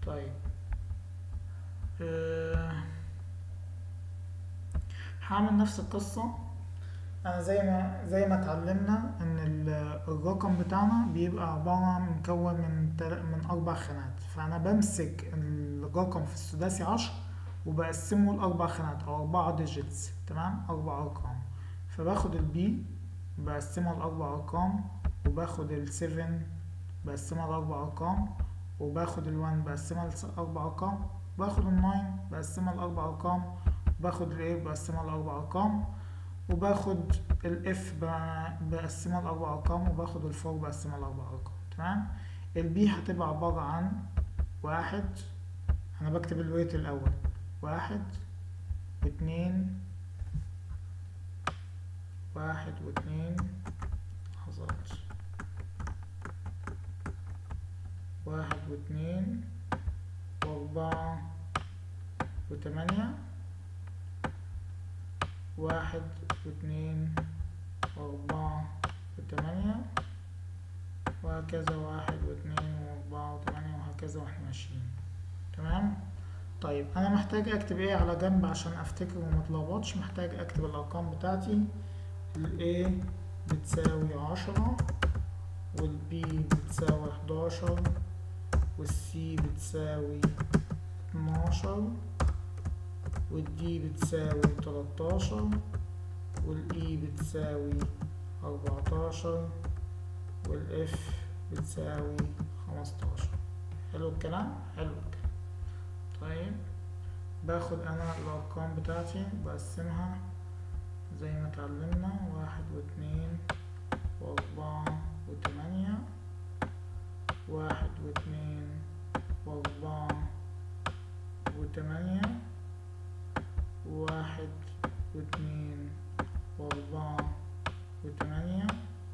طيب أه هعمل نفس القصة انا زي ما زي ما اتعلمنا ان ال- الرقم بتاعنا بيبقى عبارة مكون من تل- من اربع خانات فانا بمسك الرقم في السداسي عشر وبقسمه لاربع خانات او اربعة ديجيتس تمام اربع ارقام فباخد البي بقسمها لاربع ارقام وباخد السفن بقسمها لاربع ارقام وباخد الوان بقسمها لاربع ارقام باخد الناين بقسمها لاربع ارقام وباخد الايه بقسمها لاربع ارقام وباخد الاف بقسمها لاربع ارقام وباخد الفور بقسمها لاربع ارقام تمام البي هتبقى عبارة عن واحد انا بكتب الويت الاول واحد واتنين واحد واتنين لحظات واحد واتنين واربعة وتمانية واحد واتنين واربعة وتمانية وهكذا واحد واتنين واربعة وتمانية وهكذا واحنا ماشيين تمام طيب انا محتاج اكتب ايه على جنب عشان افتكر ومتلخبطش محتاج اكتب الارقام بتاعتي ال A بتساوي عشرة وال B بتساوي حداشر وال C بتساوي اتناشر وال D بتساوي تلاتاشر وال E بتساوي أربعتاشر وال F بتساوي خمستاشر حلو الكلام؟ حلو الكلام طيب باخد أنا الأرقام بتاعتي بقسمها زي ما اتعلمنا واحد واتنين وأربعة وتمانية واحد واتنين وأربعة وتمانية واحد واتنين وأربعة وتمانية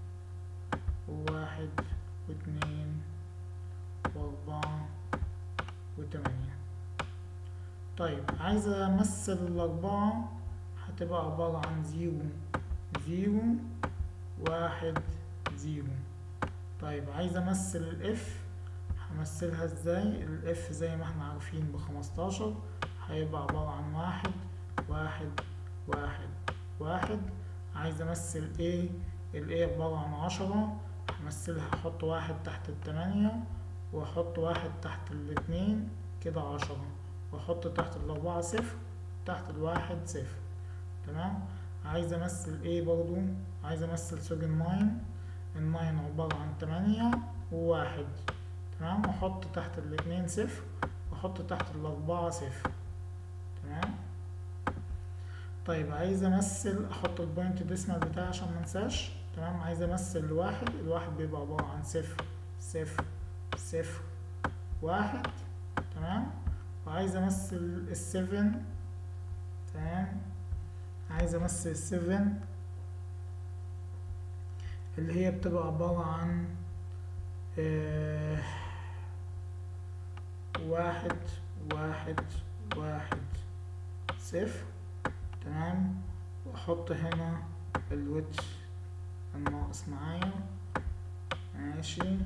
وواحد واتنين وأربعة وتمانية طيب عايزة أمثل الأربعة هتبقى عبارة عن زيرو زيرو واحد زيرو طيب عايز امثل الاف همثلها ازاي الاف زي ما احنا عارفين بخمستاشر هيبقى عبارة عن واحد واحد واحد واحد عايز امثل ايه الايه عبارة عن عشرة همثلها احط واحد تحت التمانية واحط واحد تحت الاتنين كده عشرة واحط تحت الاربعة صفر تحت الواحد صفر تمام عايز امثل ايه برضو عايز امثل سوري الناين الناين عبارة عن تمانية وواحد تمام واحط تحت الاتنين صفر واحط تحت الاربعة صفر تمام طيب عايز امثل احط البوينت ديسمال بتاعي عشان منساش تمام عايز امثل الواحد الواحد بيبقى عبارة عن صفر صفر صفر واحد تمام وعايز امثل السفن تمام عايز امثل السفن اللي هي بتبقى عبارة عن آه واحد واحد واحد صفر تمام واحط هنا الويتش الناقص معايا ماشي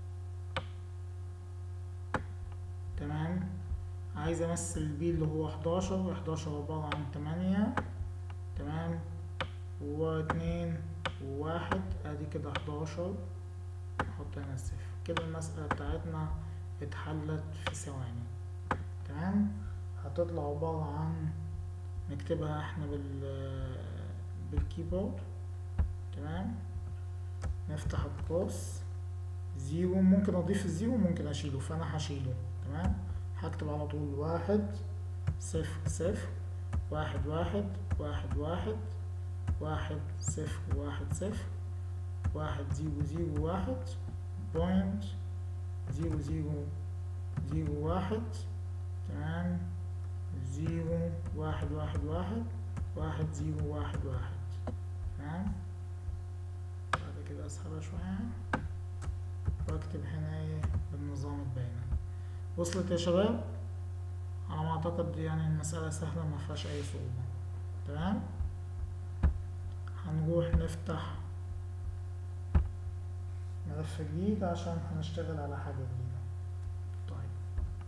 تمام عايز امثل البي اللي هو حداشر وحداشر عبارة عن تمانية تمام واتنين وواحد ادي كده حداشر نحط هنا الصفر كده المسألة بتاعتنا اتحلت في ثواني تمام هتطلع عبارة عن نكتبها احنا بال بالكيبورد تمام نفتح القوس زيرو ممكن اضيف الزيرو ممكن اشيله فانا هشيله تمام هكتب على طول واحد صفر صفر واحد واحد واحد واحد واحد صفر واحد صفر واحد زيرو زيرو واحد بوينت زيرو زيرو زيرو واحد تمام زيرو واحد واحد واحد واحد زيرو واحد واحد تمام بعد كده اسحبها شوية واكتب هنا ايه بالنظام البياني وصلت يا شباب على ما اعتقد يعني المسألة سهلة ما فيهاش اي صعوبة تمام هنروح نفتح ملف جديد عشان هنشتغل على حاجة جديدة